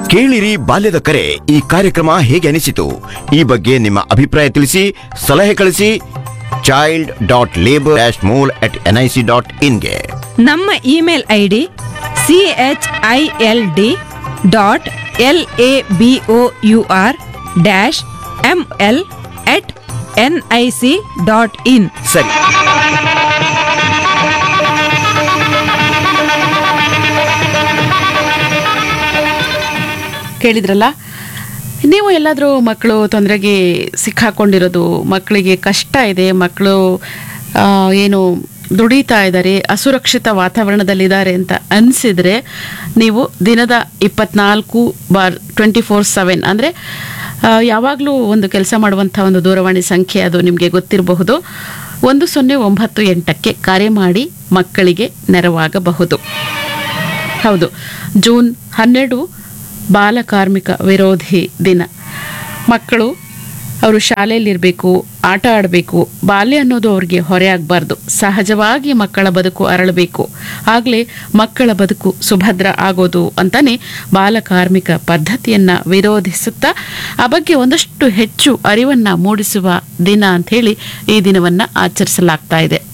ಕೇಳಿರಿ ಬಾಲ್ಯದ ಕರೆ ಈ ಕಾರ್ಯಕ್ರಮ ಹೇಗೆ ಅನಿಸಿತು ಈ ಬಗ್ಗೆ ನಿಮ್ಮ ಅಭಿಪ್ರಾಯ ತಿಳಿಸಿ ಸಲಹೆ ಕಳಿಸಿ child dot labour dash mol at NIC dot ಇನ್ಗೆ ನಮ್ಮ email I D C H I L D dot L A B O U R dash M L at N I C dot in ಸರಿ ಕೇಳಿದ್ರಲ್ಲ ನೀವು ಎಲ್ಲಾದರೂ ಮಕ್ಕಳು ತೊಂದರೆಗೆ ಸಿಕ್ಕಾಕೊಂಡಿರೋದು ಮಕ್ಕಳಿಗೆ ಕಷ್ಟ ಇದೆ ಮಕ್ಕಳು ಆ, ಏನು ದುಡಿತಾ ಇದ್ದಾರೆ ಅಸುರಕ್ಷಿತ ವಾತಾವರಣದಲ್ಲಿದ್ದಾರೆ ಅಂತ ಅನಿಸಿದರೆ ನೀವು ದಿನದ ಇಪ್ಪತ್ನಾಲ್ಕು ಬಾರ್ ಟ್ವೆಂಟಿ ಫೋರ್ ಸೆವೆನ್ ಅಂದರೆ ಯಾವಾಗಲೂ ಒಂದು ಕೆಲಸ ಮಾಡುವಂಥ ಒಂದು ದೂರವಾಣಿ ಸಂಖ್ಯೆ ಅದು ನಿಮಗೆ ಗೊತ್ತಿರಬಹುದು ಒಂದು ಸೊನ್ನೆ ಒಂಬತ್ತು ಎಂಟಕ್ಕೆ ಕರೆ ಮಾಡಿ ಮಕ್ಕಳಿಗೆ ನೆರವಾಗಬಹುದು ಹೌದು ಜೂನ್ ಹನ್ನೆರಡು ಬಾಲಕಾರ್ಮಿಕ ವಿರೋಧಿ ದಿನ ಮಕ್ಕಳು ಅವರು ಶಾಲೆಯಲ್ಲಿರಬೇಕು ಆಟ ಆಡಬೇಕು ಬಾಲ್ಯ ಅನ್ನೋದು ಅವ್ರಿಗೆ ಹೊರೆ ಆಗಬಾರ್ದು ಸಹಜವಾಗಿ ಮಕ್ಕಳ ಬದುಕು ಅರಳಬೇಕು ಆಗಲೇ ಮಕ್ಕಳ ಬದುಕು ಸುಭದ್ರ ಆಗೋದು ಅಂತಾನೆ ಬಾಲಕಾರ್ಮಿಕ ಪದ್ಧತಿಯನ್ನ ವಿರೋಧಿಸುತ್ತಾ ಆ ಬಗ್ಗೆ ಒಂದಷ್ಟು ಹೆಚ್ಚು ಅರಿವನ್ನ ಮೂಡಿಸುವ ದಿನ ಅಂಥೇಳಿ ಈ ದಿನವನ್ನ ಆಚರಿಸಲಾಗ್ತಾ ಇದೆ